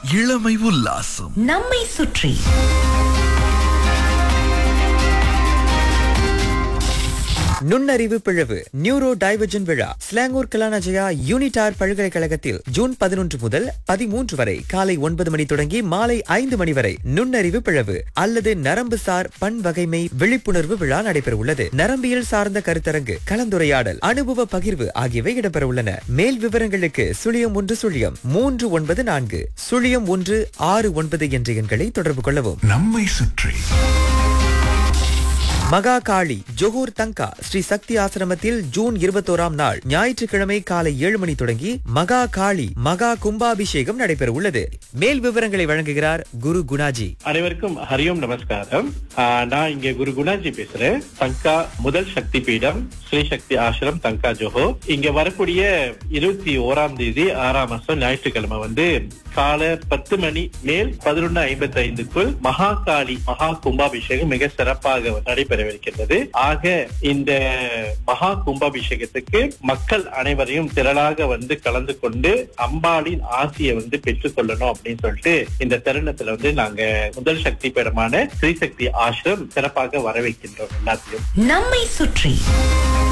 இளமை உல்லாசம் நம்மை சுற்றி நுண்ணறிவு பிழவு நியூரோ டைவர்ஜன் விழா ஸ்லாங்கூர் கலானஜயா யூனிடார் பல்கலைக்கழகத்தில் ஜூன் பதினொன்று முதல் பதிமூன்று வரை காலை ஒன்பது மணி தொடங்கி மாலை ஐந்து மணி வரை நுண்ணறிவு பிழவு அல்லது நரம்பு சார் பன்வகைமை விழிப்புணர்வு விழா நடைபெற உள்ளது நரம்பியல் சார்ந்த கருத்தரங்கு கலந்துரையாடல் அனுபவ பகிர்வு ஆகியவை இடம்பெற உள்ளன மேல் விவரங்களுக்கு சுழியம் ஒன்று சுழியம் மூன்று ஒன்பது நான்கு சுழியம் ஒன்று ஆறு ஒன்பது என்ற எண்களை தொடர்பு கொள்ளவும் நம்மை சுற்றி மகா காளி ஜொஹூர் தங்கா ஸ்ரீ சக்தி ஆசிரமத்தில் ஜூன் இருபத்தோராம் நாள் ஞாயிற்றுக்கிழமை காலை ஏழு மணி தொடங்கி மகா காளி மகா கும்பாபிஷேகம் நடைபெற உள்ளது மேல் விவரங்களை வழங்குகிறார் குரு குணாஜி அனைவருக்கும் ஹரியோம் நமஸ்காரம் ஆஹ் நான் இங்க குரு குணாஜி பேசுறேன் தங்கா முதல் சக்தி பீடம் ஸ்ரீ சக்தி ஆசிரம் தங்கா ஜோஹோ இங்க வரக்கூடிய இருபத்தி ஓராம் தேதி ஆறாம் மாசம் ஞாயிற்றுக்கிழமை வந்து காலை பத்து மணி மேல் பதினொன்னு ஐம்பத்தி ஐந்துக்குள் மகா காளி மகா கும்பாபிஷேகம் மிக சிறப்பாக நடைபெறவிருக்கின்றது ஆக இந்த மகா கும்பாபிஷேகத்துக்கு மக்கள் அனைவரையும் திரளாக வந்து கலந்து கொண்டு அம்பாளின் ஆசியை வந்து பெற்றுக்கொள்ளணும் அப்படின்னு சொல்லிட்டு இந்த தருணத்துல வந்து நாங்க முதல் சக்தி பீடமான ஸ்ரீசக்தி ஆசிரம் சிறப்பாக வரவேற்கின்றோம் எல்லாத்தையும் நம்மை சுற்றி